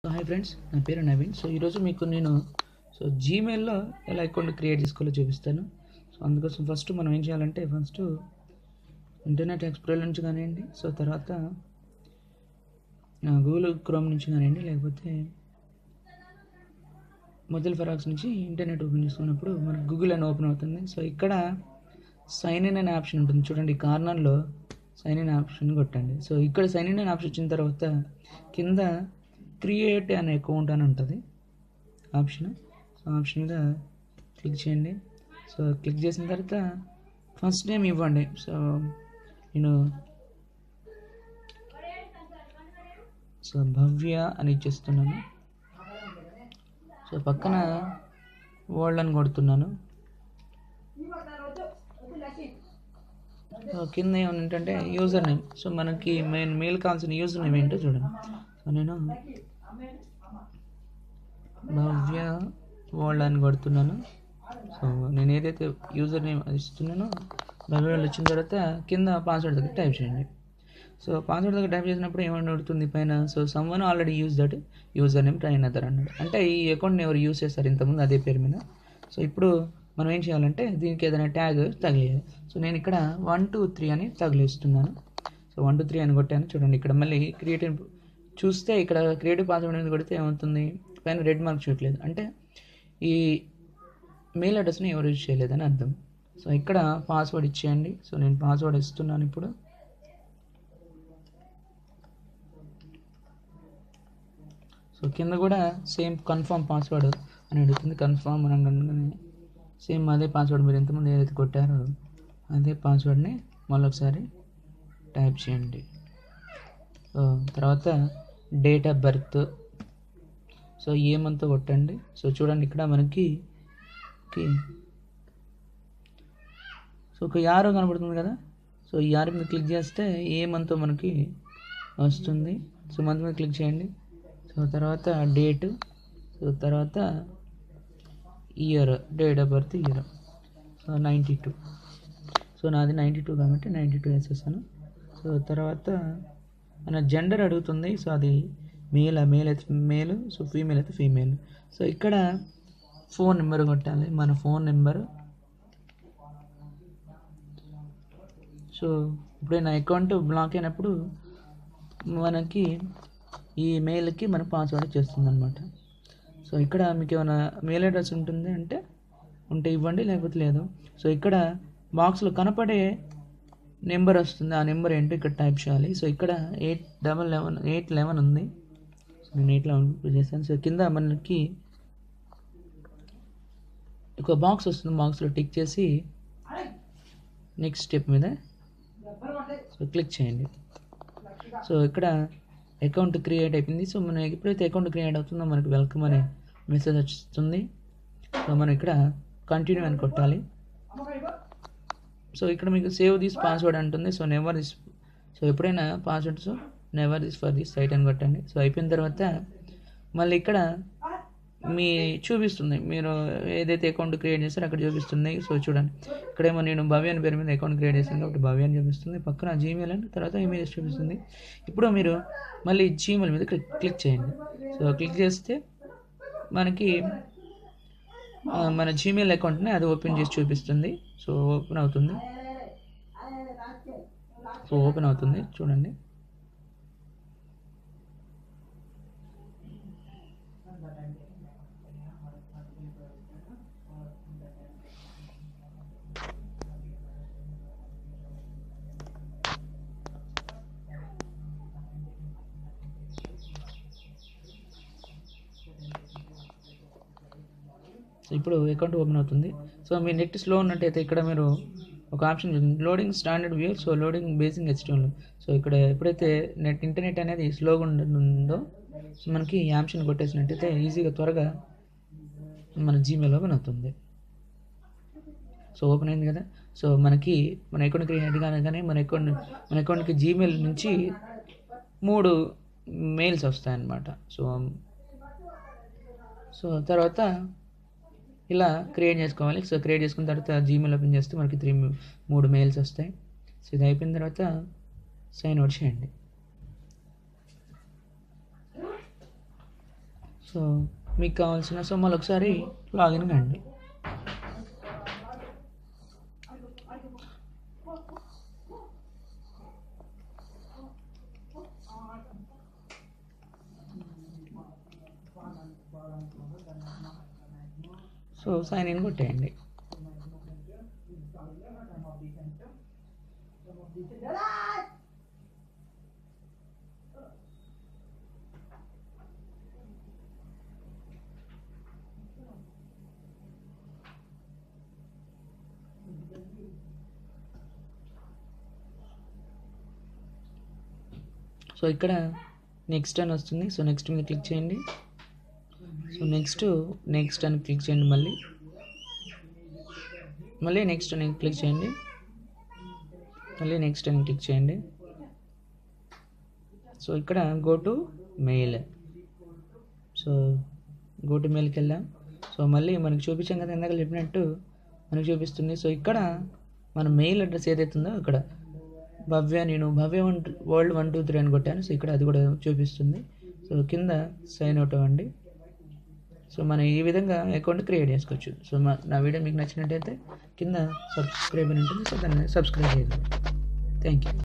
hi friends నా పేరు Naveen so ఈరోజు మీకు నేను సో జీమెయిల్లో ఎలా అకౌంట్ క్రియేట్ చేసుకోవాలో చూపిస్తాను సో అందుకోసం ఫస్ట్ మనం ఏం చేయాలంటే ఫస్ట్ ఇంటర్నెట్ ఎక్స్ప్లోర్ నుంచి కానివ్వండి సో తర్వాత గూగుల్ క్రోమ్ నుంచి కానివ్వండి లేకపోతే మొదల్ ఫరాక్స్ నుంచి ఇంటర్నెట్ ఓపెన్ చేసుకున్నప్పుడు మనకు గూగుల్ అని ఓపెన్ అవుతుంది సో ఇక్కడ సైన్ ఇన్ అనే ఆప్షన్ ఉంటుంది చూడండి కార్నర్లో సైన్ ఇన్ ఆప్షన్ కొట్టండి సో ఇక్కడ సైన్ ఇన్ అనే ఆప్షన్ వచ్చిన తర్వాత కింద క్రియేట్ అనే అకౌంట్ అని ఉంటుంది ఆప్షన్ సో ఆప్షన్ మీద క్లిక్ చేయండి సో క్లిక్ చేసిన తర్వాత ఫస్ట్ నేమ్ ఇవ్వండి సో నేను సో భవ్య అని ఇచ్చేస్తున్నాను సో పక్కన వరల్డ్ అని కొడుతున్నాను సో కింద ఏమంటే యూజర్ నేమ్ సో మనకి మెయిన్ మెయిల్ కావాల్సిన యూజర్ నేమ్ ఏంటో చూడండి సో నేను భవ్య వరల్డ్ అని కొడుతున్నాను సో నేను ఏదైతే యూజర్ నేమ్ ఇస్తున్నానో భవ్య వరల్డ్ వచ్చిన తర్వాత కింద పాస్వర్డ్ దగ్గర టైప్ చేయండి సో పాస్వర్డ్ దగ్గర టైప్ చేసినప్పుడు ఏమని అడుగుతుంది పైన so some one already use that user name train other అన్నాడు అంటే ఈ అకౌంట్ని ఎవరు యూజ్ చేస్తారు ఇంతకుముందు అదే పేరు మీద సో ఇప్పుడు మనం ఏం చేయాలంటే దీనికి ఏదైనా ట్యాగ్ తగిలేయాలి సో నేను ఇక్కడ వన్ టూ త్రీ అని తగిలిస్తున్నాను సో వన్ టూ త్రీ అని కొట్టాను చూడండి ఇక్కడ మళ్ళీ క్రియేటివ్ చూస్తే ఇక్కడ క్రియేటివ్ పాస్వర్డ్ అనేది కొడితే ఏమవుతుంది పైన రెడ్ మార్క్ చూడలేదు అంటే ఈ మెయిల్ అడ్రస్ని ఎవరు యూజ్ చేయలేదని అర్థం సో ఇక్కడ పాస్వర్డ్ ఇచ్చేయండి సో నేను పాస్వర్డ్ ఇస్తున్నాను ఇప్పుడు సో కింద కూడా సేమ్ కన్ఫర్మ్ పాస్వర్డ్ అని అడుగుతుంది కన్ఫర్మ్ అని అనగానే సేమ్ అదే పాస్వర్డ్ మీరు ఎంతమంది ఏదైతే కొట్టారో అదే పాస్వర్డ్ని మళ్ళొకసారి టైప్ చేయండి సో తర్వాత డేట్ ఆఫ్ బర్త్ సో ఏ మంత్ కొట్టండి సో చూడండి ఇక్కడ మనకి కి సో ఒక యారో కనబడుతుంది కదా సో ఈ యారో మీద క్లిక్ చేస్తే ఏ మంత్ మనకి వస్తుంది సో మంత్ మీద క్లిక్ చేయండి సో తర్వాత డేట్ సో తర్వాత year date of birth year so ninety two so నాది నైంటీ టూ కాబట్టి నైంటీ టూ వేసేసాను సో తర్వాత మన జెండర్ అడుగుతుంది సో అది మేల్ మేల్ అయితే మేల్ సో ఫీమేల్ అయితే ఫీమేల్ సో ఇక్కడ ఫోన్ నెంబర్ కొట్టాలి మన ఫోన్ నెంబర్ సో ఇప్పుడు నా అకౌంట్ బ్లాక్ అయినప్పుడు మనకి ఈ మెయిల్కి మన పాస్వర్డ్ చేస్తుంది అనమాట సో ఇక్కడ మీకు ఏమైనా మెయిల్ అడ్రస్ ఉంటుంది అంటే ఉంటే ఇవ్వండి లేకపోతే లేదు సో ఇక్కడ బాక్స్లో కనపడే నెంబర్ వస్తుంది ఆ నెంబర్ ఏంటో ఇక్కడ టైప్ చేయాలి సో ఇక్కడ eight double eleven eight eleven ఉంది సో నేను ఎయిట్ లెవెన్ చేశాను సో కింద మనకి ఒక బాక్స్ వస్తుంది బాక్స్లో టిక్ చేసి నెక్స్ట్ స్టెప్ మీద సో క్లిక్ చేయండి సో ఇక్కడ అకౌంట్ క్రియేట్ అయిపోయింది సో మనం ఎప్పుడైతే అకౌంట్ క్రియేట్ అవుతుందో మనకి వెల్కమ్ అనే మెసేజ్ వస్తుంది సో మనం ఇక్కడ కంటిన్యూ అని కొట్టాలి సో ఇక్కడ మీకు సేవ్ దిస్ పాస్వర్డ్ అంటుంది సో నెవర్ దిస్ సో ఎప్పుడైనా password so never this for this site అని కొట్టండి సో అయిపోయిన తర్వాత మళ్ళీ ఇక్కడ మీ చూపిస్తుంది మీరు ఏదైతే అకౌంట్ క్రియేట్ చేస్తారో అక్కడ చూపిస్తుంది సో చూడండి ఇక్కడేమో నేను భవ్య అని పేరు మీద అకౌంట్ క్రియేట్ చేశాను కాబట్టి భవ్య అని చూపిస్తుంది పక్కన జీమెయిల్ అని తర్వాత ఇమేజ్ చూపిస్తుంది ఇప్పుడు మీరు మళ్ళీ జీమెయిల్ మీద క్లిక్ క్లిక్ చేయండి సో క్లిక్ చేస్తే మనకి మన జీమెయిల్ అకౌంట్ని అది ఓపెన్ చేసి చూపిస్తుంది సో ఓపెన్ అవుతుంది సో ఓపెన్ అవుతుంది చూడండి సో ఇప్పుడు అకౌంట్ ఓపెన్ అవుతుంది సో మీ నెట్ స్లో ఉన్నట్టయితే ఇక్కడ మీరు ఒక option loading standard view so loading basic HTML so ఇక్కడ ఎప్పుడైతే నెట్ ఇంటర్నెట్ అనేది స్లోగా ఉందో సో మనకి ఈ ఆప్షన్ కొట్టేసినట్టయితే ఈజీగా త్వరగా మన జీమెయిల్ ఓపెన్ అవుతుంది సో ఓపెన్ అయింది కదా సో మనకి మన అకౌంట్ క్రియేట్ కానీ మన అకౌంట్ మన అకౌంట్కి జీమెయిల్ నుంచి మూడు మెయిల్స్ వస్తాయన్నమాట సో సో తర్వాత ఇలా క్రియేట్ చేసుకోవాలి సో క్రియేట్ చేసుకున్న తర్వాత జీమెయిల్ ఓపెన్ చేస్తే మనకి త్రీ మూడు మెయిల్స్ వస్తాయి సో ఇది అయిపోయిన తర్వాత సైన్ అవుట్ చేయండి సో మీకు కావాల్సిన సో మళ్ళీ ఒకసారి లాగిన్ కండి సో సైన్ ఇన్ కొట్టేయండి సో ఇక్కడ నెక్స్ట్ అని వస్తుంది సో నెక్స్ట్ మీద క్లిక్ చేయండి సో నెక్స్ట్ నెక్స్ట్ అని క్లిక్ చేయండి మళ్ళీ మళ్ళీ నెక్స్ట్ అని క్లిక్ చేయండి మళ్ళీ నెక్స్ట్ అని క్లిక్ చేయండి సో ఇక్కడ go to mail so go to మెయిల్కి వెళ్ళాం సో మళ్ళీ మనకు చూపించాం కదా ఇందాక చెప్పినట్టు మనకు చూపిస్తుంది సో ఇక్కడ మన మెయిల్ అడ్రస్ ఏదైతే ఉందో అక్కడ భవ్య నేను Bhavya one world one two three అని కొట్టాను సో ఇక్కడ అది కూడా చూపిస్తుంది సో కింద సైన్ అవుట్ అవ్వండి సో మనం ఈ విధంగా అకౌంట్ క్రియేట్ చేసుకోవచ్చు సో మా నా వీడియో మీకు నచ్చినట్టయితే కింద సబ్స్క్రైబ్ అని ఉంటుంది సో దాన్ని సబ్స్క్రైబ్ చేయండి థ్యాంక్ యూ